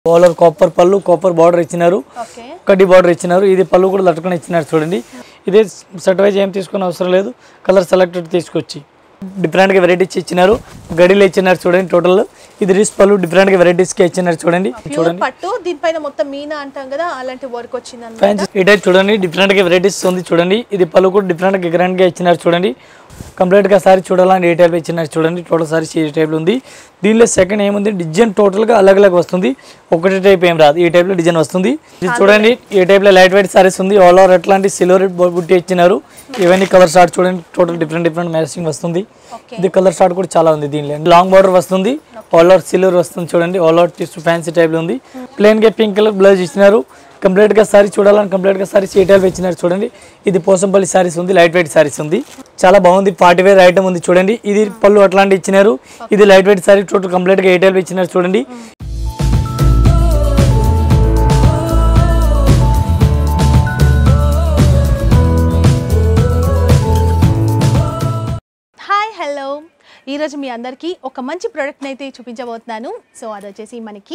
All over copper పళ్ళు copper border ఇచ్చినారు okay కడ్డీ బార్డర్ ఇచ్చినారు ఇది పళ్ళు కూడా లట్టుకొని ఇచ్చినారు చూడండి ఇదే సెట్ వైజ్ ఏం తీసుకునే అవసరం లేదు కలర్ సెలెక్టెడ్ తీసుకొచ్చి డిఫరెంట్గా వెరైటీస్ ఇచ్చినారు గడిలో ఇచ్చినారు చూడండి టోటల్ ఇది రిస్ పళ్ళు డిఫరెంట్గా వెరైటీస్కి ఇచ్చినారు చూడండి ప్యూర్ చూడండి పట్టు దీనిపైన మొత్తం మీనా అంటాం కదా అలాంటి వర్క్ వచ్చింది అనమాట ఫ్యాన్స్ ఈ టైప్ చూడండి డిఫరెంట్గా వెరైటీస్ ఉంది చూడండి ఇది పళ్ళు కూడా డిఫరెంట్గా గ్రాండ్గా ఇచ్చినారు చూడండి కంప్లీట్గా సారీ చూడాలని ఏ టైప్ ఇచ్చినారు చూడండి టోటల్ సారీ ఈ టైప్లో ఉంది దీనిలో సెకండ్ ఏముంది డిజైన్ టోటల్గా అలగ్ అలగ్ వస్తుంది ఒకటి టైప్ ఏం రాదు ఈ టైప్లో డిజైన్ వస్తుంది ఇది చూడండి ఈ టైప్లో లైట్ వెయిట్ సారీస్ ఉంది ఆల్ ఓవర్ ఎట్లాంటి సిల్వర్ బుట్టి ఇచ్చినారు ఇవన్నీ కలర్ షార్ట్ చూడండి టోటల్ డిఫరెంట్ డిఫరెంట్ మ్యాచింగ్ వస్తుంది ఓకే ఇది కలర్ షార్ట్ కూడా చాలా ఉంది దీనిలో లాంగ్ బార్డర్ వస్తుంది ఆల్ ఓవర్ సిల్వర్ వస్తుంది చూడండి all over twist fancy type లో ఉంది ప్లేన్ గా పింక్ కలర్ బ్లౌజ్ ఇచ్చినారు కంప్లీట్ గా సారీ చూడాలని కంప్లీట్ గా సారీ ఈ టైప్ ఇచ్చినారు చూడండి ఇది పోసంపల్లి సారీస్ ఉంది లైట్ వెయిట్ సారీస్ ఉంది చాలా బాగుంది పార్టీ వేర్ ఐటమ్ ఉంది చూడండి ఇది పళ్ళు అట్లాంటి ఇచ్చినారు ఇది light weight sari total complete గా ఏ టైప్ ఇచ్చినారు చూడండి హాయ్ హలో ఈరోజు మీ అందరికీ ఒక మంచి ప్రోడక్ట్ని అయితే చూపించబోతున్నాను సో అది వచ్చేసి మనకి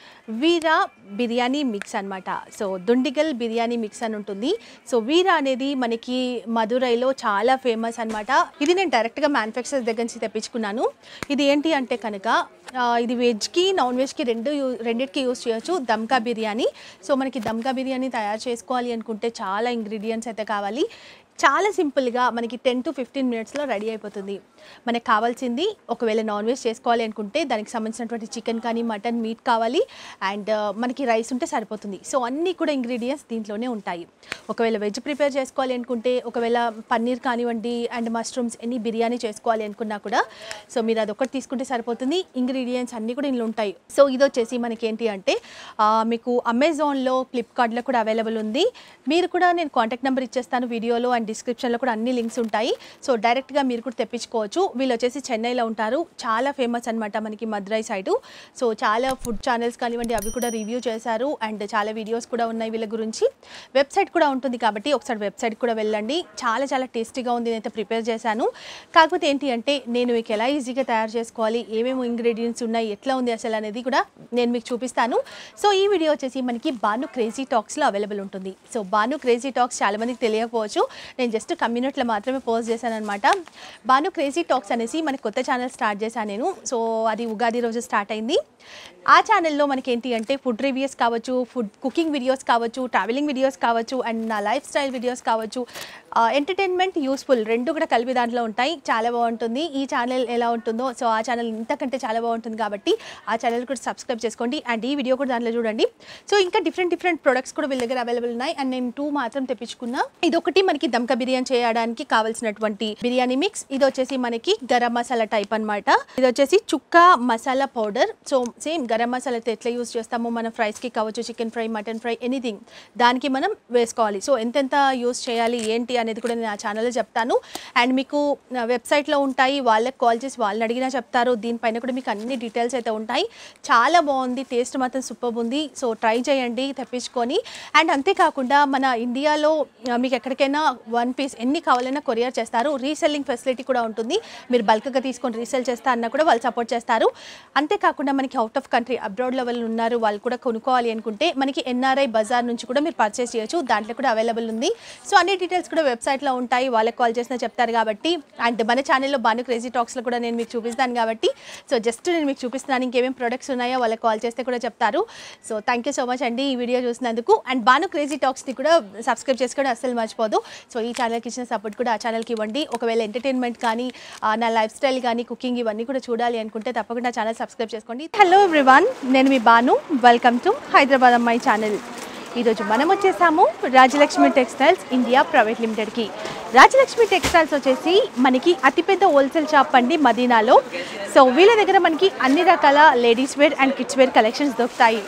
వీరా బిర్యానీ మిక్స్ అన్నమాట సో దుండిగల్ బిర్యానీ మిక్స్ అని ఉంటుంది సో వీరా అనేది మనకి మదురైలో చాలా ఫేమస్ అన్నమాట ఇది నేను డైరెక్ట్గా మ్యానుఫ్యాక్చరర్ దగ్గర నుంచి తెప్పించుకున్నాను ఇది ఏంటి అంటే కనుక ఆ, ఇది వెజ్కి నాన్ వెజ్కి రెండు యూ- రెండిటికి యూస్ చేయొచ్చు దమ్కా బిర్యానీ సో మనకి దమ్కా బిర్యానీ తయారు చేసుకోవాలి అనుకుంటే చాలా ఇంగ్రీడియంట్స్ అయితే కావాలి చాలా సింపుల్గా మనకి టెన్ టు ఫిఫ్టీన్ మినిట్స్లో రెడీ అయిపోతుంది మనకు కావాల్సింది ఒకవేళ నాన్ వెజ్ చేసుకోవాలి అనుకుంటే దానికి సంబంధించినటువంటి చికెన్ కానీ మటన్ మీట్ కావాలి అండ్ మనకి రైస్ ఉంటే సరిపోతుంది సో అన్నీ కూడా ఇంగ్రీడియంట్స్ దీంట్లోనే ఉంటాయి ఒకవేళ వెజ్ ప్రిపేర్ చేసుకోవాలి అనుకుంటే ఒకవేళ పన్నీర్ కానివ్వండి అండ్ మష్రూమ్స్ ఎన్ని బిర్యానీ చేసుకోవాలి అనుకున్నా కూడా సో మీరు అదొకటి తీసుకుంటే సరిపోతుంది ఇంగ్రీడియంట్స్ అన్నీ కూడా ఇందులో ఉంటాయి సో ఇది వచ్చేసి మనకి ఏంటి అంటే ఆ, మీకు అమెజాన్లో ఫ్లిప్కార్ట్లో కూడా అవైలబుల్ ఉంది మీరు కూడా నేను కాంటాక్ట్ నెంబర్ ఇచ్చేస్తాను వీడియోలో అండ్ డిస్క్రిప్షన్లో కూడా అన్ని లింక్స్ ఉంటాయి సో డైరెక్ట్గా మీరు కూడా తెప్పించుకోవచ్చు వీళ్ళు వచ్చేసి చెన్నైలో ఉంటారు చాలా ఫేమస్ అనమాట మనకి మద్రై సైడు సో చాలా ఫుడ్ ఛానల్స్ కానివ్వండి అవి కూడా రివ్యూ చేశారు అండ్ చాలా వీడియోస్ కూడా ఉన్నాయి వీళ్ళ గురించి వెబ్సైట్ కూడా ఉంటుంది కాబట్టి ఒకసారి వెబ్సైట్ కూడా వెళ్ళండి చాలా చాలా టేస్టీగా ఉంది నేనైతే ప్రిపేర్ చేశాను కాకపోతే ఏంటి అంటే నేను మీకు ఎలా ఈజీగా తయారు చేసుకోవాలి ఏమేమి ఇంగ్రీడియంట్స్ ఉన్నాయి ఎట్లా ఉంది అసలు అనేది కూడా నేను మీకు చూపిస్తాను సో ఈ వీడియో వచ్చేసి మనకి బాను క్రేజీ టాక్స్లో అవైలబుల్ ఉంటుంది సో బాను క్రేజీ టాక్స్ చాలా మందికి తెలియకపోవచ్చు నేను జస్ట్ కమ్యూనిటీలో మాత్రమే పోస్ట్ చేశాను అనమాట బాను క్రేజీ టాక్స్ అనేసి మన కొత్త ఛానల్ స్టార్ట్ చేశాను నేను సో అది ఉగాది రోజు స్టార్ట్ అయింది ఆ ఛానల్లో మనకి ఏంటి అంటే ఫుడ్ రివ్యూస్ కావచ్చు ఫుడ్ కుకింగ్ వీడియోస్ కావచ్చు ట్రావెలింగ్ వీడియోస్ కావచ్చు అండ్ నా లైఫ్ స్టైల్ వీడియోస్ కావచ్చు ఎంటర్టైన్మెంట్ యూస్ఫుల్ రెండు కూడా కలిపి దాంట్లో ఉంటాయి చాలా బాగుంటుంది ఈ ఛానల్ ఎలా ఉంటుందో సో ఆ ఛానల్ ఇంతకంటే చాలా బాగుంటుంది కాబట్టి ఆ ఛానల్ కూడా సబ్స్క్రైబ్ చేసుకోండి అండ్ ఈ వీడియో కూడా దాంట్లో చూడండి సో ఇంకా డిఫరెంట్ డిఫరెంట్ ప్రొడక్ట్స్ కూడా వీళ్ళ దగ్గర అవైలబుల్ ఉన్నాయి అండ్ నేను టూ మాత్రం తెప్పించుకున్నా ఇది ఒకటి మనకి దమ్కా బిర్యానీ చేయడానికి కావాల్సినటువంటి బిర్యానీ మిక్స్ ఇది వచ్చేసి మనకి గరం మసాలా టైప్ అన్నమాట ఇది వచ్చేసి చుక్క masala powder so same garam masala అయితే ఎట్లా యూస్ చేస్తామో మన ఫ్రైస్కి కావచ్చు chicken fry mutton fry anything దానికి మనం వేసుకోవాలి సో ఎంతెంత యూస్ చేయాలి ఏంటి అనేది కూడా నేను ఆ ఛానల్లో చెప్తాను అండ్ మీకు వెబ్సైట్లో ఉంటాయి వాళ్ళకి కాల్ చేసి వాళ్ళని అడిగినా చెప్తారు దీనిపైన కూడా మీకు అన్ని డీటెయిల్స్ అయితే ఉంటాయి చాలా బాగుంది టేస్ట్ మాత్రం సూపర్ ఉంది సో ట్రై చేయండి తెప్పించుకొని అండ్ అంతేకాకుండా మన ఇండియాలో ఆ, మీకు ఎక్కడికైనా వన్ పీస్ ఎన్ని కావాలన్నా కొరియర్ చేస్తారు రీసెల్లింగ్ ఫెసిలిటీ కూడా ఉంటుంది మీరు బల్క్గా తీసుకొని రీసెల్ చేస్తా అన్నా కూడా వాళ్ళు సపోర్ట్ చేస్తారు అంతేకాకుండా మనకి out of country abroad level ఉన్నారు వాళ్ళు కూడా కొనుక్కోవాలి అనుకుంటే మనకి ఎన్ఆర్ఐ బజార్ నుంచి కూడా మీరు పర్చేస్ చేయొచ్చు దాంట్లో కూడా అవైలబుల్ ఉంది సో అన్ని డీటెయిల్స్ కూడా వెబ్సైట్లో ఉంటాయి వాళ్ళకి కాల్ చేసినా చెప్తారు కాబట్టి అండ్ మన ఛానల్లో బాను క్రేజీ టాక్స్లో కూడా నేను మీకు చూపిస్తాను కాబట్టి సో జస్ట్ నేను మీకు చూపిస్తున్నాను ఇంకేమేమి ప్రొడక్ట్స్ ఉన్నాయో వాళ్ళకి కాల్ చేస్తే కూడా చెప్తారు so thank you so much అండి ఈ వీడియో చూసినందుకు అండ్ బాను క్రేజీ టాక్స్ని కూడా సబ్స్క్రైబ్ చేసుకోవడం అస్సలు మర్చిపోదు సో ఈ ఛానల్కి ఇచ్చిన సపోర్ట్ కూడా ఆ ఛానల్కి ఇవ్వండి ఒకవేళ ఎంటర్టైన్మెంట్ కానీ ఆ, నా లైఫ్ స్టైల్ కానీ కుకింగ్ ఇవన్నీ కూడా చూడాలి అనుకుంటే తప్పకుండా ఛానల్ సబ్స్క్రైబ్ చేసుకోండి హలో ఎవ్రీవన్ నేను మీ బాను వెల్కమ్ టు హైదరాబాద్ అమ్మాయి ఛానల్ ఈరోజు మనం వచ్చేసాము రాజలక్ష్మి టెక్స్టైల్స్ ఇండియా ప్రైవేట్ లిమిటెడ్కి రాజలక్ష్మి టెక్స్టైల్స్ వచ్చేసి మనకి అతిపెద్ద హోల్సేల్ షాప్ అండి మదీనాలో సో వీళ్ళ దగ్గర మనకి అన్ని రకాల ladies wear and kids wear collections దొరుకుతాయి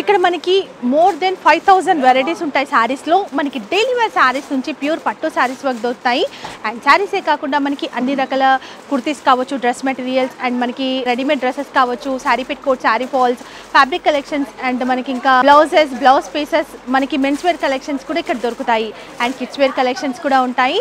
ఇక్కడ మనకి more than five thousand varieties ఉంటాయి శారీస్లో మనకి డైలీ వేర్ శారీస్ నుంచి ప్యూర్ పట్టు శారీస్ వరకు దొరుకుతాయి అండ్ శారీసే కాకుండా మనకి అన్ని రకాల కుర్తీస్ కావచ్చు డ్రెస్ మెటీరియల్స్ అండ్ మనకి రెడీమేడ్ డ్రెస్సెస్ కావచ్చు sari petticoat sari falls fabric collections and మనకి ఇంకా బ్లౌజెస్ బ్లౌజ్ పీసెస్ మనకి మెన్స్ వేర్ కలెక్షన్స్ కూడా ఇక్కడ దొరుకుతాయి అండ్ కిడ్స్ వేర్ కలెక్షన్స్ కూడా ఉంటాయి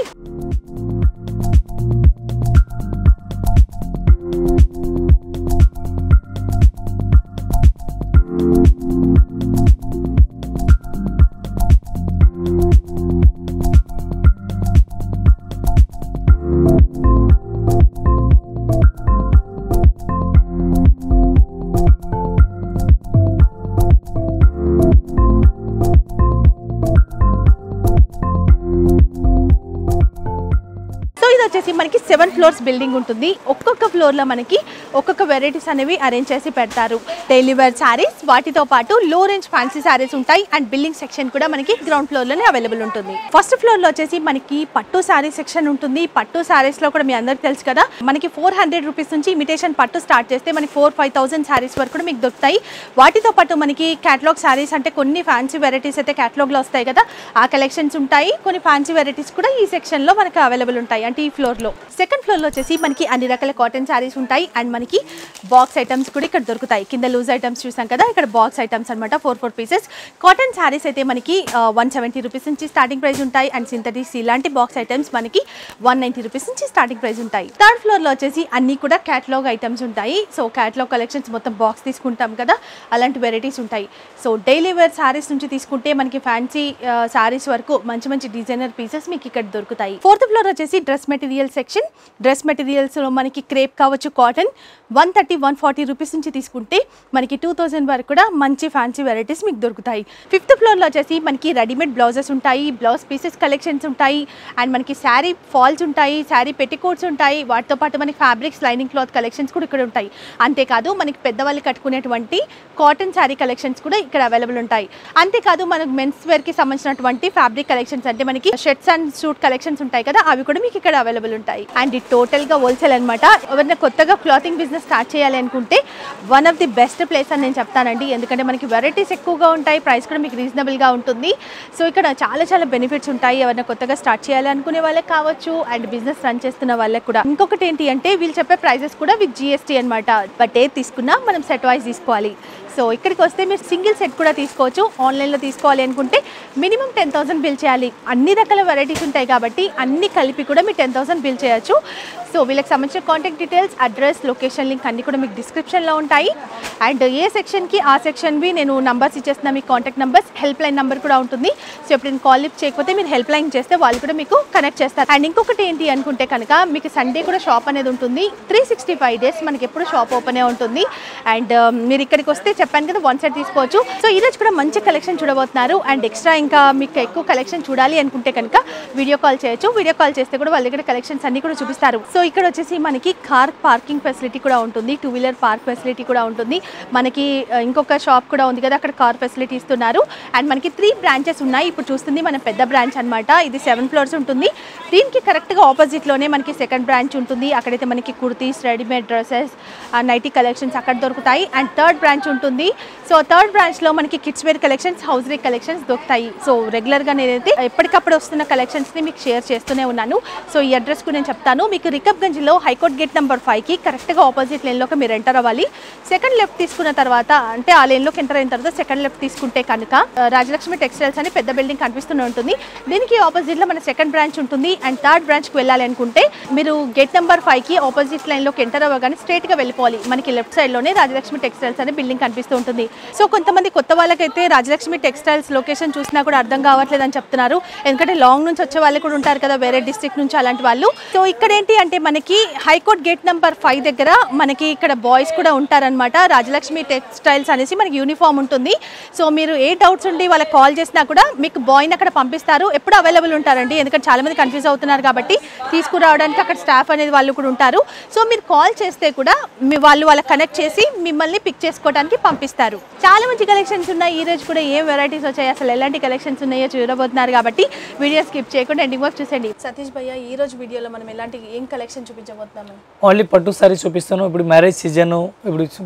సో ఇది వచ్చేసి మనకి సెవెన్ ఫ్లోర్స్ బిల్డింగ్ ఉంటుంది ఒక్కొక్క ఫ్లోర్లో మనకి ఒక్కొక్క వెరైటీస్ అనేవి అరేంజ్ చేసి పెడతారు డైలీ వేర్ శారీస్ వాటితో పాటు లో రేంజ్ ఫ్యాన్సీ శారీస్ ఉంటాయి అండ్ బిల్డింగ్ సెక్షన్ కూడా మనకి గ్రౌండ్ ఫ్లోర్లోనే అవైలబుల్ ఉంటుంది ఫస్ట్ ఫ్లోర్లో వచ్చేసి మనకి పట్టు శారీ సెక్షన్ ఉంటుంది పట్టు శారీస్లో కూడా మీ అందరికి తెలుసు కదా మనకి ఫోర్ హండ్రెడ్ రూపీస్ నుంచి ఇమిటేషన్ పట్టు స్టార్ట్ చేస్తే మనకి ఫోర్ ఫైవ్ థౌసండ్ శారీస్ వరకు కూడా మీకు దొరుకుతాయి వాటితో పాటు మనకి క్యాటలాగ్ శారీస్ అంటే కొన్ని ఫ్యాన్సీ వెరైటీస్ అయితే క్యాటలాగ్లో వస్తాయి కదా ఆ కలెక్షన్స్ ఉంటాయి కొన్ని ఫ్యాన్సీ వెరైటీస్ కూడా ఈ సెక్షన్లో మనకి అవైలబుల్ ఉంటాయి అంటే ఈ ఫ్లోర్లో సెకండ్ ఫ్లోర్లో వచ్చేసి మనకి అన్ని రకాల కాటన్ శారీస్ ఉంటాయి అండ్ మనకి బాక్స్ ఐటమ్స్ కూడా ఇక్కడ దొరుకుతాయి కింద లూజ్ ఐటమ్స్ చూసాం కదా ఇక్కడ బాక్స్ ఐటమ్స్ అనమాట four four pieces cotton saris అయితే మనకి వన్ సెవెంటీ రూపీస్ నుంచి స్టార్టింగ్ ప్రైస్ ఉంటాయి అండ్ సింథటిక్స్ ఇలాంటి బాక్స్ ఐటమ్స్ మనకి వన్ నైంటీ రూపీస్ నుంచి స్టార్టింగ్ ప్రైస్ ఉంటాయి థర్డ్ ఫ్లోర్లో వచ్చేసి అన్ని కూడా క్యాటలాగ్ ఐటమ్స్ ఉంటాయి సో క్యాటలాగ్ కలెక్షన్స్ మొత్తం బాక్స్ తీసుకుంటాం కదా అలాంటి వెరైటీస్ ఉంటాయి సో డైలీ వేర్ శారీస్ నుంచి తీసుకుంటే మనకి ఫ్యాన్సీ శారీస్ వరకు మంచి మంచి డిజైనర్ పీసెస్ మీకు ఇక్కడ దొరుకుతాయి ఫోర్త్ ఫ్లోర్ వచ్చేసి డ్రెస్ మెటీరియల్ సెక్షన్ డ్రెస్ మెటీరియల్స్లో మనకి క్రేప్ కావచ్చు cotton one thirty one forty rupees నుంచి తీసుకుంటే మనకి టూ థౌజండ్ వరకు కూడా మంచి ఫ్యాన్సీ వెరైటీస్ మీకు దొరుకుతాయి ఫిఫ్త్ ఫ్లోర్లో వచ్చేసి మనకి రెడీమేడ్ బ్లౌజెస్ ఉంటాయి బ్లౌజ్ పీసెస్ కలెక్షన్స్ ఉంటాయి అండ్ మనకి శారీ ఫాల్స్ ఉంటాయి శారీ పెట్టికోట్స్ ఉంటాయి వాటితో పాటు మనకి ఫ్యాబ్రిక్స్ లైనింగ్ క్లాత్ కలెక్షన్స్ కూడా ఇక్కడ ఉంటాయి అంతేకాదు మనకి పెద్దవాళ్ళు కట్టుకునేటువంటి కాటన్ శారీ కలెక్షన్స్ కూడా ఇక్కడ అవైలబుల్ ఉంటాయి అంతేకాదు మనకు మెన్స్ వేర్ కి సంబంధించినటువంటి ఫ్యాబ్రిక్ కలెక్షన్స్ అంటే మనకి షర్ట్స్ అండ్ సూట్ కలెక్షన్స్ ఉంటాయి కదా అవి కూడా మీకు ఇక్కడ అవైలబుల్ ఉంటాయి అండ్ ఇది టోటల్ గా హోల్సేల్ అనమాట ఎవరైనా కొత్తగా క్లాతింగ్ బిజినెస్ స్టార్ట్ చేయాలి అనుకుంటే one of the best place అని నేను చెప్తానండి ఎందుకంటే మనకి వెరైటీస్ ఎక్కువగా ఉంటాయి ప్రైస్ కూడా మీకు రీజనబుల్ గా ఉంటుంది సో ఇక్కడ చాలా చాలా బెనిఫిట్స్ ఉంటాయి ఎవరైనా కొత్తగా స్టార్ట్ చేయాలి అనుకునే వాళ్ళకి కావచ్చు అండ్ బిజినెస్ రన్ చేస్తున్న వాళ్ళకి కూడా ఇంకొకటి ఏంటి అంటే వీళ్ళు చెప్పే ప్రైజెస్ కూడా విత్ జిఎస్టీ అనమాట బట్ ఏది తీసుకున్నా మనం సెట్ వైజ్ తీసుకోవాలి సో ఇక్కడికి వస్తే మీరు సింగిల్ సెట్ కూడా తీసుకోవచ్చు ఆన్లైన్లో తీసుకోవాలి అనుకుంటే మినిమం టెన్ థౌసండ్ బిల్ చేయాలి అన్ని రకాల వెరైటీస్ ఉంటాయి కాబట్టి అన్ని కలిపి కూడా మీరు టెన్ థౌసండ్ బిల్ చేయొచ్చు సో వీళ్ళకి సంబంధించిన contact details address location link అన్ని కూడా మీకు డిస్క్రిప్షన్లో ఉంటాయి అండ్ ఏ సెక్షన్కి ఆ సెక్షన్వి నేను నంబర్స్ ఇచ్చేస్తున్నా మీ contact numbers helpline number కూడా ఉంటుంది సో ఇప్పుడు నేను కాల్ లిఫ్ట్ చేయకపోతే మీరు హెల్ప్ లైన్ చేస్తే వాళ్ళు కూడా మీకు కనెక్ట్ చేస్తారు అండ్ ఇంకొకటి ఏంటి అనుకుంటే కనుక మీకు సండే కూడా షాప్ అనేది ఉంటుంది త్రీ సిక్స్టీ ఫైవ్ డేస్ మనకి ఎప్పుడు షాప్ ఓపెనే ఉంటుంది అండ్ మీరు ఇక్కడికి వస్తే చెప్పాను కదా వన్ సెట్ తీసుకోవచ్చు సో ఈ రోజు కూడా మంచి కలెక్షన్ చూడబోతున్నారు అండ్ ఎక్స్ట్రా ఇంకా మీకు ఎక్కువ కలెక్షన్ చూడాలి అనుకుంటే కనుక వీడియో కాల్ చేయొచ్చు వీడియో కాల్ చేస్తే కూడా వాళ్ళ దగ్గర కలెక్షన్స్ అన్ని కూడా చూపిస్తారు సో ఇక్కడ వచ్చేసి మనకి కార్ పార్కింగ్ ఫెసిలిటీ కూడా ఉంటుంది టూ వీలర్ పార్క్ ఫెసిలిటీ కూడా ఉంటుంది మనకి ఆ, ఇంకొక షాప్ కూడా ఉంది కదా అక్కడ కార్ ఫెసిలిటీ ఇస్తున్నారు అండ్ మనకి త్రీ బ్రాంచెస్ ఉన్నాయి ఇప్పుడు చూస్తుంది మన పెద్ద బ్రాంచ్ అన్నమాట ఇది సెవెన్ ఫ్లోర్స్ ఉంటుంది దీనికి కరెక్ట్గా ఆపోజిట్లోనే మనకి సెకండ్ బ్రాంచ్ ఉంటుంది అక్కడైతే మనకి kurtis readymade dresses nighty collections అక్కడ దొరుకుతాయి అండ్ థర్డ్ బ్రాంచ్ ఉంటుంది సో థర్డ్ బ్రాంచ్లో మనకి కిడ్స్ వేర్ కలెక్షన్స్ హౌస్ రేక్ కలెక్షన్స్ దొరుకుతాయి సో రెగ్యులర్గా నేనైతే ఎప్పటికప్పుడు వస్తున్న కలెక్షన్స్ని మీకు షేర్ చేస్తూనే ఉన్నాను సో ఈ అడ్రస్కు నేను చెప్తాను మీకు రికబ్గంజ్లో హైకోర్ట్ గేట్ నెంబర్ ఫైవ్కి కరెక్ట్గా ఆపోజిట్ లైన్లోకి మీరు ఎంటర్ అవ్వాలి సెకండ్ లెఫ్ట్ తీసుకున్న తర్వాత అంటే ఆ లైన్లోకి ఎంటర్ అయిన తర్వాత సెకండ్ లెఫ్ట్ తీసుకుంటే కనుక ఆ, రాజలక్ష్మి టెక్స్టైల్స్ అని పెద్ద బిల్డింగ్ కనిపిస్తూనే ఉంటుంది దీనికి ఆపోజిట్లో మన సెకండ్ బ్రాంచ్ ఉంటుంది అండ్ థర్డ్ బ్రాంచ్కి వెళ్ళాలి అనుకుంటే మీరు గేట్ నెంబర్ ఫైవ్కి ఆపోజిట్ లైన్లోకి ఎంటర్ అవ్వగానే స్ట్రైట్గా వెళ్ళిపోవాలి మనకి లెఫ్ట్ సైడ్లోనే రాజలక్ష్మి టెక్స్టైల్స్ అనే బిల్డింగ్ కనిపిస్తూ ఉంటుంది సో కొంతమంది కొత్త వాళ్ళకైతే రాజలక్ష్మి టెక్స్టైల్స్ లొకేషన్ చూసినా కూడా అర్థం కావట్లేదు అని చెప్తున్నారు ఎందుకంటే లాంగ్ నుంచి వచ్చే వాళ్ళు కూడా ఉంటారు కదా వేరే డిస్ట్రిక్ట్ నుంచి అలాంటి వాళ్ళు సో ఇక్కడ ఏంటి అంటే మనకి హైకోర్ట్ గేట్ నెంబర్ ఫైవ్ దగ్గర మనకి ఇక్కడ బాయ్స్ కూడా ఉంటారనమాట రాజలక్ష్మి టెక్స్టైల్స్ అనేసి మనకి యూనిఫామ్ ఉంటుంది సో మీరు ఏ డౌట్స్ ఉండి వాళ్ళకి కాల్ చేసినా కూడా మీకు బాయ్ని అక్కడ పంపిస్తారు ఎప్పుడు అవైలబుల్ ఉంటారండి ఎందుకంటే చాలా మంది కన్ఫ్యూజ్ అవుతున్నారు కాబట్టి తీసుకురావడానికి అక్కడ స్టాఫ్ అనేది వాళ్ళు కూడా ఉంటారు సో మీరు కాల్ చేస్తే కూడా మీ వాళ్ళు వాళ్ళకి కనెక్ట్ చేసి మిమ్మల్ని పిక్ చేసుకోవడానికి పంపిస్తారు చాలా మంచి కలెక్షన్స్ ఉన్నాయి ఈ రోజు కూడా ఏం వెరైటీస్ వచ్చాయి అసలు ఎలాంటి కలెక్షన్స్ ఉన్నాయో చూడబోతున్నారు కాబట్టి వీడియో స్కిప్ చేయకుండా ఎండింగ్ వరకు చూసేయండి సతీష్ భయ్య ఈ రోజు వీడియోలో మనం ఎలాంటి ఏం కలెక్షన్ చూపించబోతున్నాము ఓన్లీ పట్టు సారీస్ చూపిస్తాను ఇప్పుడు మ్యారేజ్ సీజన్ ఇప్పుడు పండగ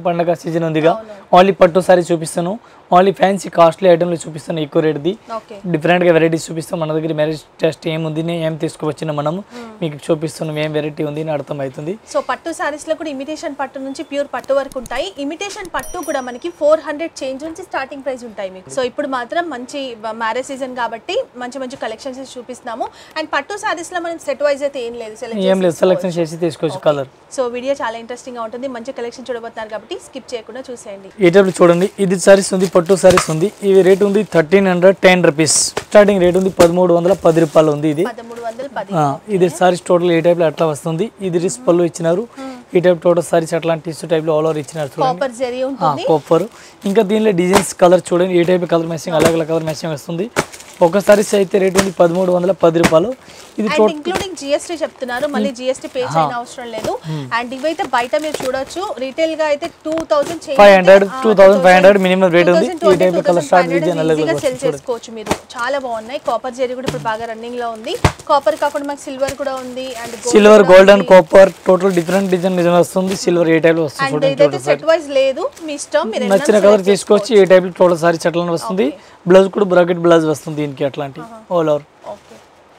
సీజన్ ఉందిగా ఓన్లీ పట్టు సారీ చూపిస్తాను ఓన్లీ ఫ్యాన్సీ కాస్ట్లీ ఐటమ్లు చూపిస్తాను ఎక్కువ రేట్ది ఓకే డిఫరెంట్గా వెరైటీస్ చూపిస్తాం మన దగ్గర మ్యారేజ్ టెస్ట్ ఏముంది ఏం తీసుకువచ్చిన మనం మీకు చూపిస్తున్నాం ఏం వెరైటీ ఉంది అని అర్థమవుతుంది సో పట్టు సారీస్ లో కూడా ఇమిటేషన్ పట్టు నుంచి ప్యూర్ పట్టు వరకు ఉంటాయి ఇమిటేషన్ పట్టు కూడా మనకి ఫోర్ హండ్రెడ్ చేంజ్ నుంచి స్టార్టింగ్ ప్రైస్ ఉంటాయి మీకు సో ఇప్పుడు మాత్రం మంచి మ్యారేజ్ సీజన్ కాబట్టి మంచి మంచి కలెక్షన్స్ చూపిస్తున్నాము అండ్ పట్టు సారీస్ లో మనం సెట్ వైజ్ అయితే ఏం లేదు ఏం లేదు సెలెక్షన్ చేసి తీసుకోవచ్చు కలర్ సో వీడియో చాలా ఇంట్రెస్టింగ్ గా ఉంటుంది మంచి కలెక్షన్ చూడబోతున్నారు కాబట్టి స్కిప్ చేయకుండా చూసేయండి ఈ టైప్ చూడండి ఇది సారీస్ ఉంది పట్టు సారీస్ ఉంది ఇవి రేట్ ఉంది thirteen hundred ten rupees starting rate ఉంది పదమూడు వందల పది రూపాయలు ఉంది ఇది పదమూడు వందల పది ఆ, ఇది సారీస్ టోటల్ ఈ టైప్లో అట్లా వస్తుంది ఇది రిస్ పళ్ళు ఇచ్చినారు ఈ టైప్ టోటల్ సారీస్ అట్లాంటి టిష్యూ టైప్లో ఆల్ ఓవర్ ఇచ్చినారు చూడండి కాపర్ జరీ ఉంటుంది కాపర్ ఇంకా దీనిలో డిజైన్స్ కలర్ చూడండి ఈ టైప్ కలర్ మ్యాచింగ్ అలాగే కలర్ మ్యాచింగ్ వస్తుంది ఒక సారీస్ అయితే రేట్ ఉంది పదమూడు వందల పది రూపాయలు ఇది అండ్ టోటల్ ఇంక్లూడింగ్ జిఎస్టీ చెప్తున్నారు మళ్ళీ జిఎస్టీ పే చేయని అవసరం లేదు అండ్ ఇవైతే బయట మీరు చూడొచ్చు రీటైల్ గా అయితే two thousand five hundred two thousand five hundred minimum rate ఉంది ఈ టైప్ కలర్ స్టార్ట్ డిజైన్ అలాగే ఈజీగా సెల్ చూడండి చేసుకోవచ్చు మీరు చాలా బాగున్నాయి కాపర్ జరీ కూడా ఇప్పుడు బాగా రన్నింగ్ లో ఉంది కాపర్ కాకుండా మాకు సిల్వర్ కూడా ఉంది and silver gold and copper total different design design వస్తుంది సిల్వర్ ఏ టైప్ వస్తుంది అండ్ చూడండి ఇదైతే సెట్ వైజ్ లేదు మీ ఇష్టం మీరు ఎన్నైనా నచ్చిన కలర్ తీసుకోవచ్చు ఈ టైప్ టోటల్ సారీ అట్లా వస్తుంది బ్లౌజ్ కూడా బ్రాకెట్ బ్లౌజ్ వస్తుంది దీనికి అట్లాంటి all over okay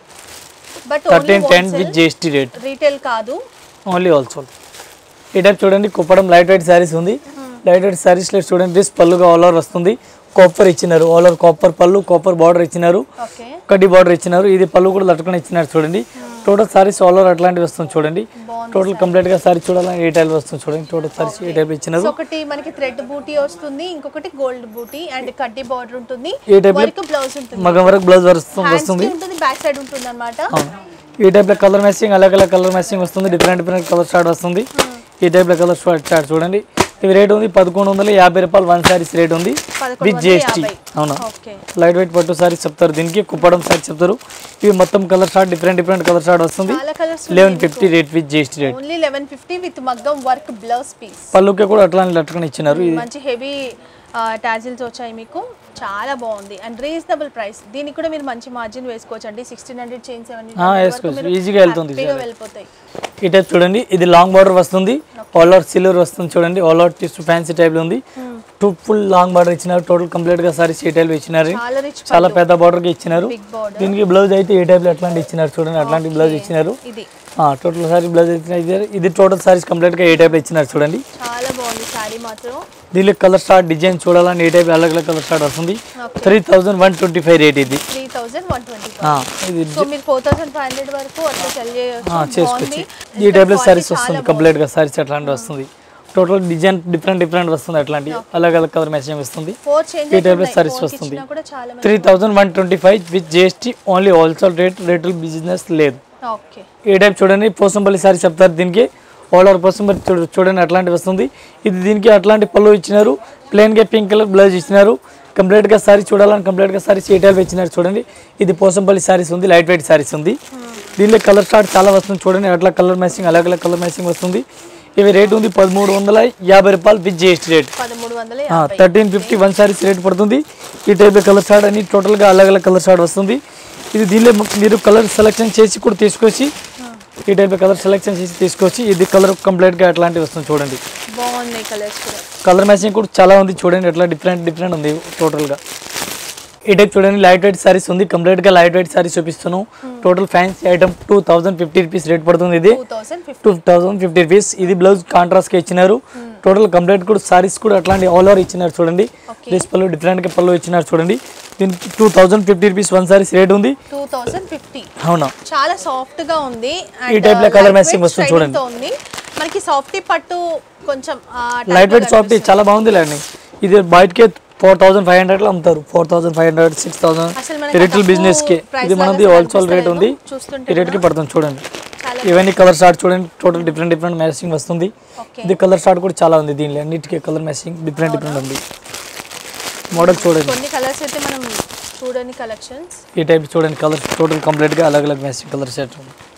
but thirteen ten with GST rate retail కాదు ఓన్లీ ఆల్సో ఈ టైప్ చూడండి కుప్పడం లైట్ వెయిట్ శారీస్ ఉంది లైట్ వెయిట్ శారీస్లో చూడండి దిస్ పళ్ళుగా ఆల్ ఓవర్ వస్తుంది కాపర్ ఇచ్చినారు ఆల్ ఓవర్ కాపర్ పళ్ళు కాపర్ బార్డర్ ఇచ్చినారు ఓకే కడ్డీ బార్డర్ ఇచ్చినారు ఇది పళ్ళు కూడా లట్టుకొని ఇచ్చినారు చూడండి టోటల్ సారీస్ ఆల్ ఓవర్ అట్లాంటివి వస్తుంది చూడండి టోటల్ కంప్లీట్ గా సారీ చూడాలని ఏ టైప్ వస్తుంది చూడండి టోటల్ సారీస్ ఏ టైప్ ఇచ్చినారు సో ఒకటి మనకి థ్రెడ్ బూటీ వస్తుంది ఇంకొకటి గోల్డ్ బూటీ అండ్ కడ్డీ బార్డర్ ఉంటుంది ఈ టైప్ వర్క్ బ్లౌజ్ ఉంటుంది మగం వరకు బ్లౌజ్ వస్తుంది హ్యాండ్స్ వస్తుంది కి ఉంటుంది బ్యాక్ సైడ్ ఉంటుంది అనమాట అవును. ఈ టైప్ లో కలర్ మ్యాచింగ్ అలాగే అలాగే కలర్ మ్యాచింగ్ వస్తుంది డిఫరెంట్ డిఫరెంట్ కలర్ స్టార్ట్ వస్తుంది ఈ టైప్ లో కలర్ స్టార్ట్ చూడండి ఇవి రేట్ ఉంది పదకొండు వందల యాభై రూపాయలు వన్ సారీస్ రేట్ ఉంది పదకొండు విత్ వందల జిఎస్టీ యాభై. అవునా ఓకే లైట్ వెయిట్ పట్టు సారీస్ చెప్తారు దీనికి కుప్పడం సారీ చెప్తారు ఇవి మొత్తం colour start different different colour start వస్తుంది చాలా colours eleven fifty rate with GST rate only eleven fifty with మగ్గం వర్క్ బ్లౌజ్ పీస్ పళ్ళుకి కూడా అట్లా లట్టుకొని ఇచ్చినారు ఇది మంచి హెవీ టాజిల్స్ వచ్చాయి మీకు చాలా బాగుంది అండ్ రీజనబుల్ ప్రైస్ దీనికి కూడా మీరు మంచి మార్జిన్ వేసుకోవచ్చు అండి సిక్స్టీన్ హండ్రెడ్ చేంజ్ సెవెన్ ఆ, వేసుకోవచ్చు ఈజీగా వెళ్తుంది వెళ్ళిపోతాయి ఈ టైప్ చూడండి ఇది లాంగ్ బార్డర్ వస్తుంది ఆల్ అవుట్ సిల్వర్ వస్తుంది చూడండి all out tissue fancy type లో ఉంది టూ ఫుల్ లాంగ్ బార్డర్ ఇచ్చినారు టోటల్ కంప్లీట్ గా సారీస్ ఈ టైప్ ఇచ్చినారు చాలా రిచ్ చాలా పెద్ద బార్డర్ కి ఇచ్చినారు బిగ్ బార్డర్ దీనికి బ్లౌజ్ అయితే ఏ టైప్ లో అట్లాంటి ఇచ్చినారు చూడండి అట్లాంటి బ్లౌజ్ ఇచ్చినారు ఇది టోటల్ సారీ బ్లౌజ్ ఇచ్చినారు ఇది టోటల్ సారీస్ కంప్లీట్ గా ఏ టైప్ లో ఇచ్చినారు చూడండి చాలా బాగుంది శారీ మాత్రం దీనిలో కలర్ స్టార్ట్ డిజైన్ చూడాలని ఏ టైప్ అలగ్ కలర్ స్టార్ట్ వస్తుంది Okay. Three thousand one twenty five rate ఇది త్రీ థౌజండ్ వన్ ట్వంటీ ఆ, ఇది సో మీరు ఫోర్ థౌసండ్ ఫైవ్ హండ్రెడ్ వరకు అట్లా సెల్ ఆ, చేయొచ్చు చేసుకోవచ్చు బాగుంది ఈ టైప్ లో సారీస్ వస్తుంది కంప్లీట్ గా సారీస్ అట్లాంటి వస్తుంది టోటల్ డిజైన్ డిఫరెంట్ డిఫరెంట్ వస్తుంది అట్లాంటి అలగ్ అలగ్ కలర్ మ్యాచింగ్ వస్తుంది ఫోర్ చేంజ్ ఈ టైప్ లో సారీస్ వస్తుంది కూడా చాలా మంది three thousand one twenty five with GST only wholesale rate రేటుల్ బిజినెస్ లేదు ఓకే ఈ టైప్ చూడండి పోసంపల్లి సారీ చెప్తారు దీనికి ఆల్ ఓవర్ పోసంపల్లి చూడ చూడండి అట్లాంటి వస్తుంది ఇది దీనికి అట్లాంటి పళ్ళు ఇచ్చినారు ప్లెయిన్గా పింక్ కలర్ బ్లౌజ్ ఇచ్చినారు కంప్లీట్గా సారీ చూడాలని కంప్లీట్గా సారీస్ ఏ టైప్ ఇచ్చినారు చూడండి ఇది పోసంపల్లి సారీస్ ఉంది లైట్ వెయిట్ సారీస్ ఉంది దీనిలో కలర్ స్టార్ట్ చాలా వస్తుంది చూడండి అట్లా కలర్ మ్యాచింగ్ అలాగే అలాగే కలర్ మ్యాచింగ్ వస్తుంది ఇవి రేట్ ఉంది పదమూడు వందల యాభై రూపాయలు విత్ జిఎస్టీ రేట్ పదమూడు వందల thirteen fifty one saris rate పడుతుంది ఈ టైప్ కలర్ షార్ట్ అని టోటల్గా అలగ్ అలగ్ కలర్ షార్ట్ వస్తుంది ఇది దీనిలో మీరు కలర్ సెలెక్షన్ చేసి కూడా తీసుకొచ్చి ఈ టైప్ కలర్ సెలెక్షన్ చేసి తీసుకొచ్చి ఇది కలర్ కంప్లీట్గా అట్లాంటివి వస్తుంది చూడండి బాగున్నాయి కలర్స్ కూడా కలర్ మ్యాచింగ్ కూడా చాలా ఉంది చూడండి ఎట్లా డిఫరెంట్ డిఫరెంట్ ఉంది టోటల్గా ఈ టైప్ చూడండి లైట్ వెయిట్ సారీస్ ఉంది కంప్లీట్గా లైట్ వెయిట్ సారీస్ చూపిస్తున్నాను total fancy item two thousand fifty rupees rate పడుతుంది ఇది two thousand fifty two thousand fifty rupees ఇది బ్లౌజ్ కాంట్రాస్ట్గా ఇచ్చినారు టోటల్ కంప్లీట్ కూడా సారీస్ కూడా అట్లాంటి ఆల్ ఓవర్ ఇచ్చినారు చూడండి దిస్ పళ్ళు డిఫరెంట్గా పళ్ళు ఇచ్చినారు చూడండి దీనికి two thousand fifty rupees one saris rate ఉంది టూ థౌసండ్ ఫిఫ్టీ అవునా చాలా సాఫ్ట్ గా ఉంది ఈ type లో colour matching వస్తుంది చూడండి. ఉంది మనకి సాఫ్టీ పట్టు కొంచెం ఆ type లైట్ లో వెయిట్ సాఫ్ట్ చాలా బాగుంది లేండి ఇది బయటకే ఫోర్ థౌసండ్ ఫైవ్ హండ్రెడ్లో అమ్ముతారు four thousand five hundred six అసలు థౌసండ్ మనకి రిటైల్ తక్కువ బిజినెస్ కి price ఇది మనది లాగా హోల్సేల్ రేట్ ఉంది చూస్తుంటే ఈ రేట్కి పడుతుంది చూడండి చాలా ఇవన్నీ కలర్ స్టార్ట్ చూడండి టోటల్ డిఫరెంట్ డిఫరెంట్ మ్యాచింగ్ వస్తుంది ఓకే ఇది కలర్ స్టార్ట్ కూడా చాలా ఉంది దీనిలో అన్నిటికీ కలర్ మ్యాచింగ్ డిఫరెంట్ డిఫరెంట్ ఉంది మోడల్ చూడండి కొన్ని కలర్స్ అయితే మనం చూడని కలెక్షన్స్ ఈ టైప్ చూడండి కలర్ టోటల్ కంప్లీట్గా అలగ్ అలగ్ మ్యాచింగ్ కలర్ సెట్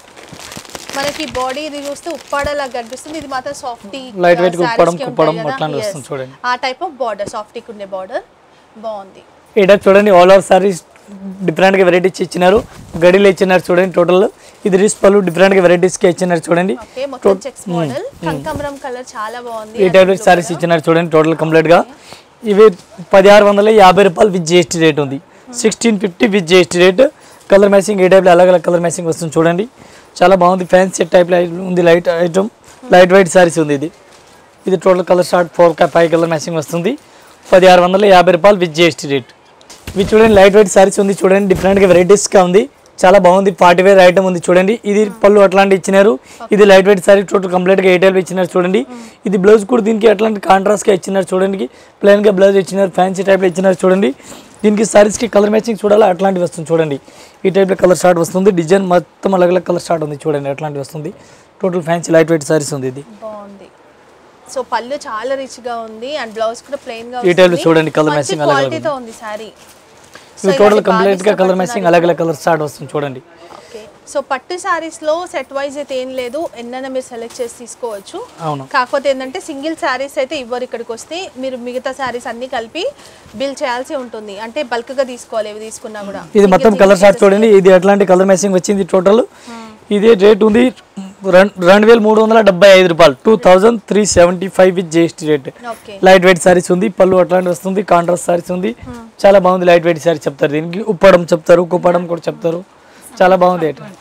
మనకి బాడీ ఇది చూస్తే ఉప్పాడలా కనిపిస్తుంది ఇది మాత్రం సాఫ్టీ Light weight కి ఉప్పడం, కుప్పడం అట్లాంటి వస్తుంది చూడండి. ఆ టైప్ ఆఫ్ బార్డర్ సాఫ్టీకి ఉండే బార్డర్ బాగుంది ఈ టైప్ చూడండి ఆల్ ఓవర్ సారీస్ డిఫరెంట్గా వెరైటీస్ ఇచ్చినారు గడిలో ఇచ్చినారు చూడండి టోటల్ ఇది రిస్ పళ్ళు డిఫరెంట్గా వెరైటీస్కి ఇచ్చినారు చూడండి ఓకే మొత్తం చెక్స్ మోడల్ కనకాంబరం కలర్ చాలా బాగుంది ఈ టైప్లో సారీస్ ఇచ్చినారు చూడండి టోటల్ కంప్లీట్గా ఇవి పదిహారు వందల యాభై రూపాయలు విత్ జిఎస్టీ రేట్ ఉంది sixteen fifty with GST rate colour matching ఈ టైప్లో అలగ్ అలగ్ కలర్ మ్యాచింగ్ వస్తుంది చూడండి చాలా బాగుంది ఫ్యాన్సీ టైప్లో ఉంది light item light white saris ఉంది ఇది ఇది total colour short four five colour matching వస్తుంది పదిహారు వందల యాభై రూపాయలు విత్ జిఎస్టీ రేట్ ఇవి చూడండి లైట్ వైట్ సారీస్ ఉంది చూడండి డిఫరెంట్గా వెరైటీస్గా ఉంది చాలా బాగుంది పార్టీ వేర్ ఐటమ్ ఉంది చూడండి ఇది పళ్ళు అట్లాంటి ఇచ్చినారు ఇది లైట్ వైట్ సారీ టోటల్ కంప్లీట్గా ఎయిట్ ఇచ్చినారు చూడండి ఇది బ్లౌజ్ కూడా దీనికి అట్లాంటి కాంట్రాస్ట్గా ఇచ్చినారు చూడండి ప్లెయిన్గా బ్లౌజ్ ఇచ్చినారు ఫ్యాన్సీ టైప్లో ఇచ్చినారు చూడండి దీనికి సారీస్కి కలర్ మ్యాచింగ్ చూడాలి అట్లాంటివి వస్తుంది చూడండి ఈ టైప్లో కలర్ స్టార్ట్ వస్తుంది డిజైన్ మొత్తం అలగ్ అలగ్ కలర్ స్టార్ట్ ఉంది చూడండి అట్లాంటివి వస్తుంది total fancy light white saris ఉంది ఇది బాగుంది సో పళ్ళు చాలా రిచ్ గా ఉంది అండ్ బ్లౌజ్ కూడా ప్లెయిన్ గా ఈ type లో చూడండి, colour matching అలాగే క్వాలిటీతో ఉంది సారీ ఇవి టోటల్ కంప్లీట్గా కలర్ మ్యాచింగ్ అలగ్ అలగ్ కలర్ స్టార్ట్ వస్తుంది చూడండి ఓకే సో పట్టు సారీస్ లో సెట్ వైజ్ అయితే ఏం లేదు ఎన్నైనా మీరు సెలెక్ట్ చేసి తీసుకోవచ్చు అవును కాకపోతే ఏంటంటే సింగిల్ శారీస్ అయితే ఇవ్వరు ఇక్కడికి వస్తే మీరు మిగతా శారీస్ అన్ని కలిపి బిల్ చేయాల్సి ఉంటుంది అంటే బల్క్ గా తీసుకోవాలి ఇవి తీసుకున్నా కూడా ఇది మొత్తం కలర్ షార్ట్ చూడండి ఇది ఎట్లాంటి కలర్ మ్యాచింగ్ వచ్చింది టోటల్ ఇది రేట్ ఉంది రెండు రెండు వేల మూడు వందల డెబ్బై ఐదు రూపాయలు two thousand three seventy five with GST rate okay light weight saris ఉంది పళ్ళు అట్లాంటి వస్తుంది కాంట్రాస్ట్ సారీస్ ఉంది చాలా బాగుంది లైట్ వెయిట్ సారీ చెప్తారు దీనికి ఉప్పడం చెప్తారు కుప్పడం కూడా చెప్తారు చాలా బాగుంది item.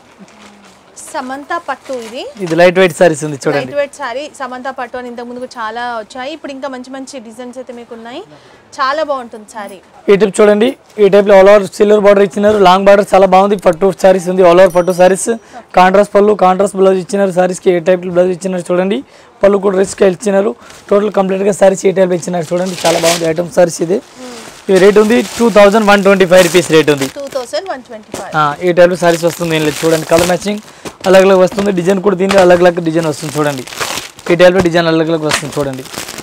సమంత పట్టు ఇది ఇది లైట్ వెయిట్ సారీస్ ఉంది చూడండి లైట్ వెయిట్ సారీ సమంత పట్టు అని ఇంతకు ముందు చాలా వచ్చాయి ఇప్పుడు ఇంకా మంచి మంచి డిజైన్స్ అయితే మీకు ఉన్నాయి చాలా బాగుంటుంది సారీ ఈ టైప్ చూడండి ఈ టైప్ లో ఆల్ ఓవర్ సిల్వర్ బార్డర్ ఇచ్చినారు లాంగ్ బార్డర్ చాలా బాగుంది పట్టు సారీస్ ఉంది ఆల్ ఓవర్ పట్టు సారీస్ కాంట్రాస్ట్ పళ్ళు కాంట్రాస్ట్ బ్లౌజ్ ఇచ్చినారు సారీస్ కి ఏ టైప్ బ్లౌజ్ ఇచ్చినారు చూడండి పళ్ళు కూడా రిస్క్ ఇచ్చినారు టోటల్ కంప్లీట్ గా సారీస్ ఏ టైప్ ఇచ్చినారు చూడండి చాలా బాగుంది ఐటమ్ సారీస్ ఇది ఇది రేట్ ఉంది two thousand one twenty five rupees rate ఉంది two thousand one twenty five ఆ, ఈ టైప్ సారీస్ వస్తుంది దీనిలో చూడండి కలర్ మ్యాచింగ్ అలగ్ అలగ్ వస్తుంది డిజైన్ కూడా దీనిలో అలగ్ అలగ్ డిజైన్ వస్తుంది చూడండి ఈ టైప్లో డిజైన్ అలగ్ అలగ్ వస్తుంది చూడండి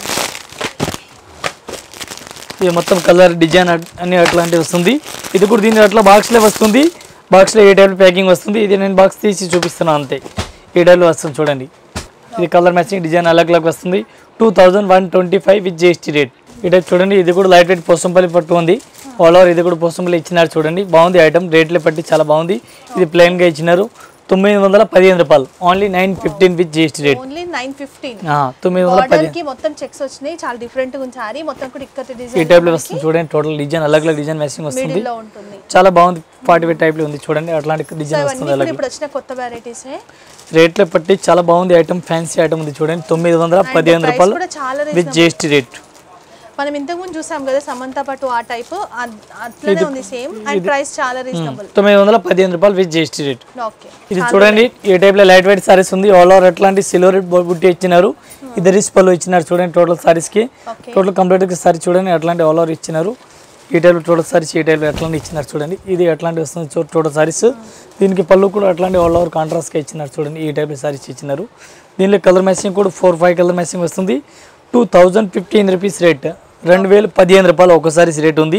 ఇది మొత్తం కలర్ డిజైన్ అన్ని అట్లాంటివి వస్తుంది ఇది కూడా దీని అట్లా బాక్స్లో వస్తుంది బాక్స్లో ఏ టైప్ ప్యాకింగ్ వస్తుంది ఇది నేను బాక్స్ తీసి చూపిస్తున్నాను అంతే ఈ టైప్లో వస్తుంది చూడండి ఇది కలర్ మ్యాచింగ్ డిజైన్ అలగ్ అలగ్ వస్తుంది two thousand one twenty five with GST rate ఈ టైప్ చూడండి ఇది కూడా లైట్ వెయిట్ పోసంపల్లి పట్టు ఉంది ఆల్ ఓవర్ ఇది కూడా పోసంపల్లి ఇచ్చినారు చూడండి బాగుంది ఐటమ్ రేట్లే పట్టి చాలా బాగుంది ఇది ప్లెయిన్గా ఇచ్చినారు తొమ్మిది వందల పదిహేను రూపాయలు only nine fifteen with GST rate only nine fifteen తొమ్మిది వందల బార్డర్ పదిహేను కి మొత్తం చెక్స్ వచ్చినాయి చాలా డిఫరెంట్ గా ఉంది సారీ మొత్తం కూడా ఇక్కత ఈ డిజైన్ టైప్లో వస్తుంది చూడండి టోటల్ డిజైన్ అలగ్ అలగ్ డిజైన్ మ్యాచింగ్ వస్తుంది మిడిల్ లో ఉంటుంది చాలా బాగుంది ఫార్టీ ఫైవ్ టైప్లో ఉంది చూడండి అట్లాంటి సో డిజైన్ ఇవన్నీ వస్తుంది కూడా అలాగే ఇప్పుడు వచ్చిన కొత్త వెరైటీస్ రేట్లో పట్టి చాలా బాగుంది ఐటమ్ ఫ్యాన్సీ ఐటమ్ ఉంది చూడండి తొమ్మిది వందల పదిహేను price రూపాయలు కూడా చాలా విత్ జిఎస్టీ రేట్ మనం ఇంతకు ముందు చూసాం కదా సమంత పట్టు ఆ టైప్ అట్లనే ఉంది సేమ్ అండ్ ప్రైస్ చాలా రీజనబుల్ తొమ్మిది వందల పదిహేను రూపాయలు విత్ జిఎస్టీ రేట్ ఓకే ఇది చూడండి ఈ టైప్ లో లైట్ వెయిట్ సారీస్ ఉంది ఆల్ ఓవర్ అట్లాంటి సిల్వర్ బుట్టి ఇచ్చినారు ఇది రిస్ పళ్ళు ఇచ్చినారు చూడండి టోటల్ సారీస్ కి ఓకే టోటల్ కంప్లీట్ సారీ చూడండి అట్లాంటి ఆల్ ఓవర్ ఇచ్చినారు ఈ టైప్ టోటల్ సారీస్ ఈ టైప్ అట్లాంటి ఇచ్చినారు చూడండి ఇది అట్లాంటి వస్తుంది చూ- టోటల్ సారీస్ దీనికి పళ్ళు కూడా అట్లాంటి ఆల్ ఓవర్ కాంట్రాస్ట్ గా ఇచ్చినారు చూడండి ఈ టైప్ సారీస్ ఇచ్చినారు దీనిలో కలర్ మ్యాచింగ్ కూడా ఫోర్ ఫైవ్ కలర్ మ్యాచింగ్ వస్తుంది two thousand fifteen rupees rate రెండు వేలు పదిహేను రూపాయలు ఒక సారీస్ రేట్ ఉంది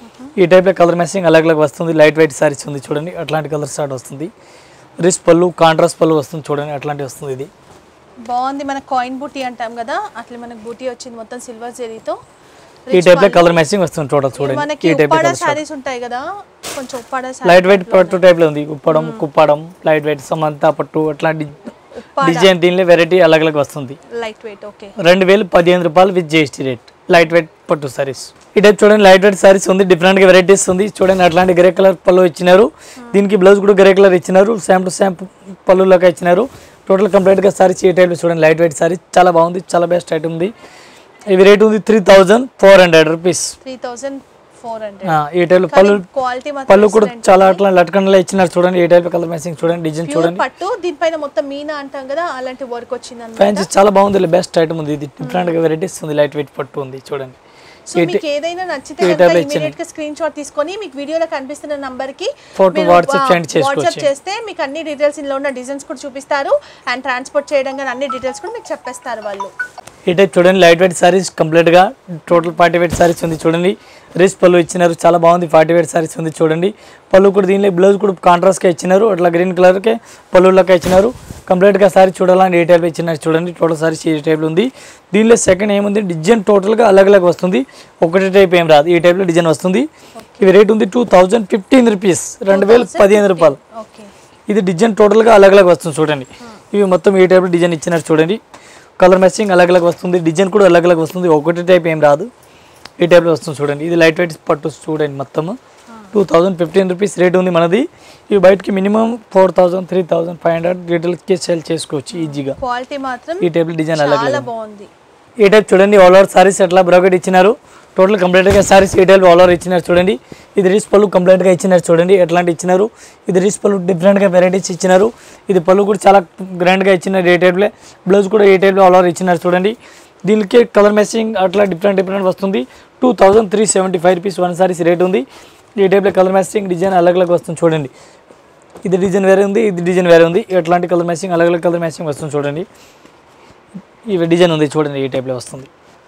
ఈ టైప్లో కలర్ మ్యాచింగ్ అలాగ్ అలాగ్ వస్తుంది లైట్ వెయిట్ సారీస్ ఉంది చూడండి అట్లాంటి కలర్ స్టార్ట్ వస్తుంది రిస్ పళ్ళు కాంట్రాస్ట్ పళ్ళు వస్తుంది చూడండి అట్లాంటి వస్తుంది ఇది బాగుంది మన కాయిన్ బూటీ అంటాం కదా అట్లా మనకు బూటీ వచ్చింది మొత్తం సిల్వర్ జెరీతో ఈ టైప్లో కలర్ మ్యాచింగ్ వస్తుంది టోటల్ చూడండి మనకి ఈ టైప్ ఉప్పాడ సారీస్ ఉంటాయి కదా కొంచెం ఉప్పాడ లైట్ వెయిట్ పట్టు టైప్లో ఉంది ఉప్పడం కుప్పడం లైట్ వెయిట్ సమంత పట్టు అట్లాంటి ఉప్పాడ డిజైన్ దీనిలో వెరైటీ అలాగ్ అలాగ్ వస్తుంది లైట్ వెయిట్ ఓకే రెండు వేలు పదిహేను రూపాయలు with GST rate light weight పట్టు సారీస్ ఈ టైప్ చూడండి లైట్ వెయిట్ సారీస్ ఉంది డిఫరెంట్ గా వెరైటీస్ ఉంది చూడండి అట్లాంటి గ్రే కలర్ పళ్ళు ఇచ్చినారు దీనికి బ్లౌజ్ కూడా గ్రే కలర్ ఇచ్చినారు శాంపు శాంపు పళ్ళులాగా ఇచ్చినారు టోటల్ కంప్లీట్ గా సారీస్ ఈ టైప్ చూడండి లైట్ వెయిట్ సారీ చాలా బాగుంది చాలా బెస్ట్ ఐటమ్ ఉంది ఇవి రేట్ ఉంది three thousand four hundred rupees three thousand four hundred ఈ టైప్ పళ్ళు క్వాలిటీ పళ్ళు మాత్రం కూడా చాలా అట్లా లట్కండ్లా ఇచ్చినారు చూడండి ఈ టైప్ కలర్ మ్యాచింగ్ చూడండి డిజైన్ ప్యూర్ చూడండి పట్టు దీనిపైన మొత్తం మీనా అంటాం కదా అలాంటి వర్క్ వచ్చింది అనమాట ఫ్యాన్సీ చాలా బాగుంది బెస్ట్ ఐటమ్ ఉంది ఇది డిఫరెంట్ గా వెరైటీస్ ఉంది లైట్ వెయిట్ పట్టు ఉంది చూడండి సో మీకు ఏదైనా నచ్చితే ఈ కనుక tablet ఇమీడియట్ గా స్క్రీన్ షాట్ తీసుకొని మీకు వీడియోలో కనిపిస్తున్న నంబర్ కి Photo మీరు, WhatsApp ఆ, send చేసుకోవచ్చు. WhatsApp చేస్తే మీకు అన్ని డీటెయిల్స్ ఇందులో ఉన్న డిజైన్స్ కూడా చూపిస్తారు అండ్ ట్రాన్స్పోర్ట్ చేయడం కానీ అన్ని డీటెయిల్స్ కూడా మీకు చెప్పేస్తారు వాళ్ళు ఈ టైప్ చూడండి లైట్ వెయిట్ సారీస్ కంప్లీట్ గా టోటల్ ఫార్టీ వెయిట్ సారీస్ ఉంది చూడండి రిస్ పళ్ళు ఇచ్చినారు చాలా బాగుంది ఫార్టీ వెయిట్ సారీస్ ఉంది చూడండి పళ్ళు కూడా దీనిలో బ్లౌజ్ కూడా కాంట్రాస్ట్ గా ఇచ్చినారు అట్లా గ్రీన్ కలర్ కే పళ్ళులకి ఇచ్చినారు కంప్లీట్గా సారీ చూడాలని ఏ టైప్ ఇచ్చినారు చూడండి టోటల్ సారీ ఈ టైప్లో ఉంది దీనిలో సెకండ్ ఏముంది డిజైన్ టోటల్గా అలగ్ అలగ్ వస్తుంది ఒకటి టైప్ ఏం రాదు ఈ టైప్లో డిజైన్ వస్తుంది ఇవి రేట్ ఉంది టూ థౌజండ్ ఫిఫ్టీన్ రూపీస్ రెండు వేల పదిహేను రూపాయలు ఓకే ఇది డిజైన్ టోటల్గా అలగ్ అలగ్ వస్తుంది చూడండి ఇవి మొత్తం ఈ టైప్లో డిజైన్ ఇచ్చినారు చూడండి కలర్ మ్యాచింగ్ అలగ్ అలగ్ వస్తుంది డిజైన్ కూడా అలగ్ అలగ్ వస్తుంది ఒకటి టైప్ ఏం రాదు ఈ టైప్లో వస్తుంది చూడండి ఇది లైట్ వెయిట్ పట్టు చూడండి మొత్తం two thousand fifteen rupees rate ఉంది మనది ఇవి బయటకి minimum four thousand three thousand five hundred రీటైల్కి సేల్ చేసుకోవచ్చు ఈజీగా క్వాలిటీ మాత్రం ఈ టైప్లో డిజైన్ అలగ్ చాలా బాగుంది ఈ టైప్ చూడండి ఆల్ ఓవర్ సారీస్ ఎట్లా బ్రాకెట్ ఇచ్చినారు టోటల్ కంప్లీట్గా సారీస్ ఈ టైప్ ఆల్ ఓవర్ ఇచ్చినారు చూడండి ఇది రీస్ పళ్ళు కంప్లీట్గా ఇచ్చినారు చూడండి ఎట్లాంటి ఇచ్చినారు ఇది రీస్ పళ్ళు డిఫరెంట్గా వెరైటీస్ ఇచ్చినారు ఇది పళ్ళు కూడా చాలా గ్రాండ్గా ఇచ్చినారు ఏ టైప్లో బ్లౌజ్ కూడా ఏ టైప్లో ఆల్ ఓవర్ ఇచ్చినారు చూడండి దీనికి కలర్ మ్యాచింగ్ అట్లా డిఫరెంట్ డిఫరెంట్ వస్తుంది two thousand three seventy five rupees one saris rate ఉంది ఈ టైప్లో కలర్ మ్యాచింగ్ డిజైన్ అలగ్ అలగ్ వస్తుంది చూడండి ఇది డిజైన్ వేరే ఉంది ఇది డిజైన్ వేరే ఉంది ఎట్లాంటి కలర్ మ్యాచింగ్ అలగ్ అలగ్ కలర్ మ్యాచింగ్ వస్తుంది చూడండి ఇవి డిజైన్ ఉంది చూడండి ఈ టైప్లో వస్తుంది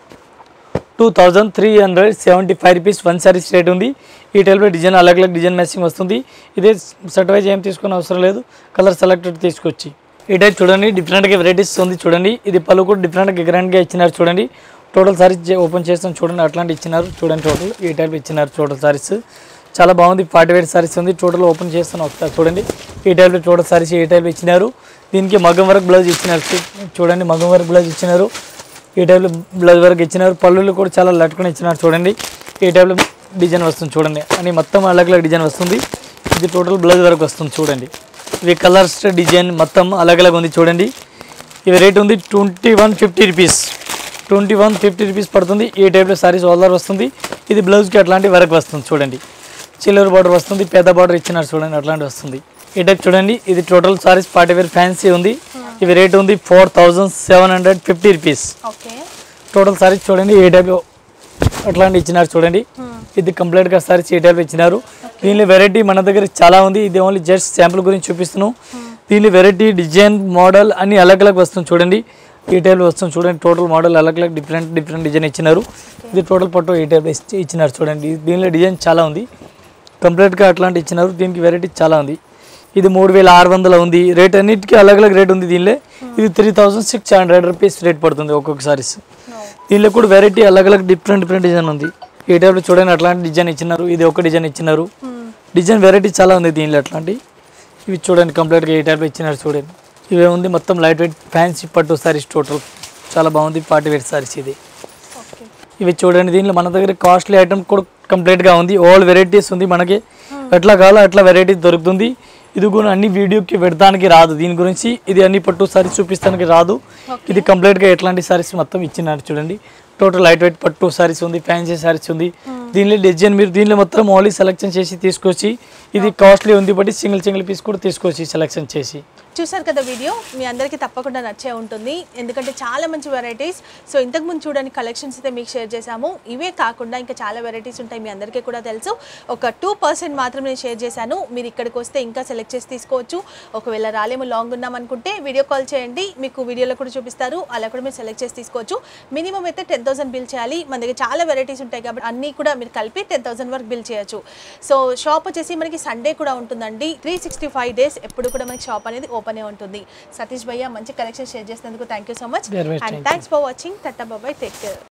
two thousand three hundred seventy five rupees one saris rate ఉంది ఈ టైప్లో డిజైన్ అలగ్ అలగ్ డిజైన్ మ్యాచింగ్ వస్తుంది ఇదే సెట్ వైజ్ ఏం తీసుకునే అవసరం లేదు కలర్ సెలెక్టెడ్ తీసుకొచ్చి ఈ టైప్ చూడండి డిఫరెంట్గా వెరైటీస్ ఉంది చూడండి ఇది పలు కూడా డిఫరెంట్గా గ్రాండ్గా ఇచ్చినారు చూడండి టోటల్ సారీస్ ఓపెన్ చేస్తాం చూడండి అట్లాంటి ఇచ్చినారు చూడండి టోటల్ ఈ టైప్ ఇచ్చినారు టోటల్ సారీస్ చాలా బాగుంది ఫార్టీ వేర్ సారీస్ ఉంది టోటల్ ఓపెన్ చేస్తాను ఒకసారి చూడండి ఈ టైప్లో టోటల్ సారీస్ ఈ టైప్ ఇచ్చినారు దీనికి మగం వర్క్ బ్లౌజ్ ఇచ్చినారు చూ- చూడండి మగం వర్క్ బ్లౌజ్ ఇచ్చినారు ఈ టైప్లో బ్లౌజ్ వర్క్ ఇచ్చినారు పళ్ళులు కూడా చాలా లట్టుకుని ఇచ్చినారు చూడండి ఈ టైప్లో డిజైన్ వస్తుంది చూడండి అని మొత్తం అలగ్ అలగ్ డిజైన్ వస్తుంది ఇది టోటల్ బ్లౌజ్ వర్క్ వస్తుంది చూడండి ఇవి కలర్స్ డిజైన్ మొత్తం అలగ్ అలగ్ ఉంది చూడండి ఇవి రేట్ ఉంది twenty one fifty rupees twenty one fifty rupees పడుతుంది ఈ టైప్లో సారీస్ ఆల్దర్ వస్తుంది ఇది బ్లౌజ్కి అట్లాంటి వర్క్ వస్తుంది చూడండి చిల్లర్ బార్డర్ వస్తుంది పెద్ద బార్డర్ ఇచ్చినారు చూడండి అట్లాంటి వస్తుంది ఈ టైప్ చూడండి ఇది total saris party wear fancy ఉంది ఇవి రేట్ ఉంది four thousand seven hundred fifty rupees okay total saris చూడండి ఏ టైప్లో అట్లాంటి ఇచ్చినారు చూడండి ఇది కంప్లీట్గా సారీస్ ఏ టైప్ ఇచ్చినారు దీనిలో వెరైటీ మన దగ్గర చాలా ఉంది ఇది ఓన్లీ జస్ట్ శాంపుల్ గురించి చూపిస్తున్నాం దీనిలో వెరైటీ డిజైన్ మోడల్ అన్ని అలగ్ అలగ్ వస్తుంది చూడండి ఈ టైప్లో వస్తుంది చూడండి టోటల్ మోడల్ అలగ్ అలగ్ డిఫరెంట్ డిఫరెంట్ డిజైన్ ఇచ్చినారు ఇది టోటల్ పట్టు ఈ టైప్ ఇచ్చినారు చూడండి దీనిలో డిజైన్ చాలా ఉంది కంప్లీట్గా అట్లాంటి ఇచ్చినారు దీనికి వెరైటీ చాలా ఉంది ఇది మూడు వేల ఆరు వందలు ఉంది రేట్ అన్నిటికీ అలగ్ అలగ్ రేట్ ఉంది దీనిలో ఇది three thousand six hundred rupees rate పడుతుంది ఒక్కొక్క సారీస్ దీనిలో కూడా వెరైటీ అలగ్ అలగ్ డిఫరెంట్ డిఫరెంట్ డిజైన్ ఉంది ఈ టైప్లో చూడండి అట్లాంటి డిజైన్ ఇచ్చినారు ఇది ఒక డిజైన్ ఇచ్చినారు డిజైన్ వెరైటీ చాలా ఉంది దీనిలో అట్లాంటి ఇవి చూడండి కంప్లీట్గా ఈ టైప్లో ఇచ్చినారు చూడండి ఇవే ఉంది మొత్తం లైట్ వెయిట్ ఫ్యాన్సీ పట్టు సారీస్ టోటల్ చాలా బాగుంది పార్టీ వేర్ సారీస్ ఇది ఓకే ఇవి చూడండి దీనిలో మన దగ్గర కాస్ట్లీ ఐటమ్ కూడా కంప్లీట్గా ఉంది ఆల్ వెరైటీస్ ఉంది మనకి ఎట్లా కావాలో అట్లా వెరైటీ దొరుకుతుంది ఇది కూడా అన్ని వీడియోకి పెడతానికి రాదు దీని గురించి ఇది అన్ని పట్టు సారీస్ చూపిస్తానికి రాదు ఇది కంప్లీట్గా ఎట్లాంటి సారీస్ మొత్తం ఇచ్చినారు చూడండి టోటల్ లైట్ వెయిట్ పట్టు సారీస్ ఉంది ఫ్యాన్సీ సారీస్ ఉంది దీనిలో డిజైన్ మీరు దీనిలో మొత్తం ఓన్లీ సెలెక్షన్ చేసి తీసుకొచ్చి ఇది కాస్ట్లీ ఉంది బట్టి సింగిల్ సింగిల్ పీస్ కూడా తీసుకొచ్చి సెలెక్షన్ చేసి చూసారు కదా వీడియో మీ అందరికీ తప్పకుండా నచ్చే ఉంటుంది ఎందుకంటే చాలా మంచి వెరైటీస్ సో ఇంతకుముందు చూడని కలెక్షన్స్ అయితే మీకు షేర్ చేశాము ఇవే కాకుండా ఇంకా చాలా వెరైటీస్ ఉంటాయి మీ అందరికీ కూడా తెలుసు ఒక టూ పర్సెంట్ మాత్రమే నేను షేర్ చేశాను మీరు ఇక్కడికి వస్తే ఇంకా సెలెక్ట్ చేసి తీసుకోవచ్చు ఒకవేళ రాలేము లాంగ్ ఉన్నాం అనుకుంటే వీడియో కాల్ చేయండి మీకు వీడియోలో కూడా చూపిస్తారు అలా కూడా మీరు సెలెక్ట్ చేసి తీసుకోవచ్చు మినిమం అయితే టెన్ థౌసండ్ బిల్ చేయాలి మన దగ్గర చాలా వెరైటీస్ ఉంటాయి కాబట్టి అన్నీ కూడా మీరు కలిపి టెన్ థౌసండ్ వరకు బిల్ చేయొచ్చు సో షాప్ వచ్చేసి మనకి సండే కూడా ఉంటుందండి త్రీ సిక్స్టీ ఫైవ్ డేస్ ఎప్పుడు కూడా మనకి షాప్ అనేది ఓపెన్ ఉంటుంది సతీష్ భయ్య మంచి కలెక్షన్ షేర్ చేసినందుకు thank you so much Very much, and thank you. Thanks for watching ta ta bye bye take care